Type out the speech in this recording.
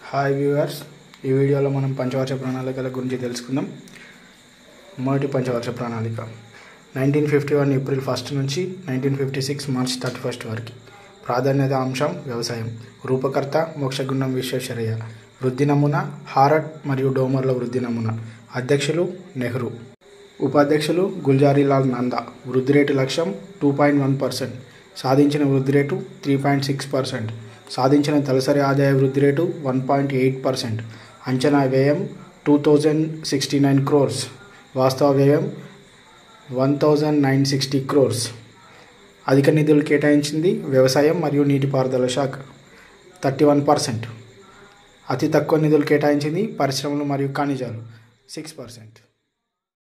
hi viewers ఈ వీడియోలో మనం పంచవర్ష ప్రణాళికల గురించి తెలుసుకుందాం మొదటి పంచవర్ష ప్రణాళిక nineteen fifty one April first నుంచి nineteen fifty six March thirty first వరకు ప్రాధాన్యత అంశం వ్యవసాయం రూపకర్త మోక్షగుండం విశ్వేశ్వరయ్య వృద్ధి నమూనా హారట్ మరియు డోమర్ల వృద్ధి నమూనా అధ్యక్షులు నెహ్రూ ఉపాధ్యక్షులు గుల్జారీలాల్ నందా వృద్ధి రేటు లక్ష్యం టూ పాయింట్ వన్ పర్సెంట్ సాధించిన వృద్ధి rate three point six percent సాధించిన తలసరి ఆదాయ వృద్ధి rate one point eight percent అంచనా వ్యయం two thousand sixty nine crores వాస్తవ వ్యయం one thousand nine sixty crores అధిక నిధులు కేటాయించింది వ్యవసాయం మరియు నీటిపారుదల శాఖ థర్టీ వన్ పర్సెంట్ అతి తక్కువ నిధులు కేటాయించింది పరిశ్రమలు మరియు ఖనిజాలు సిక్స్ పర్సెంట్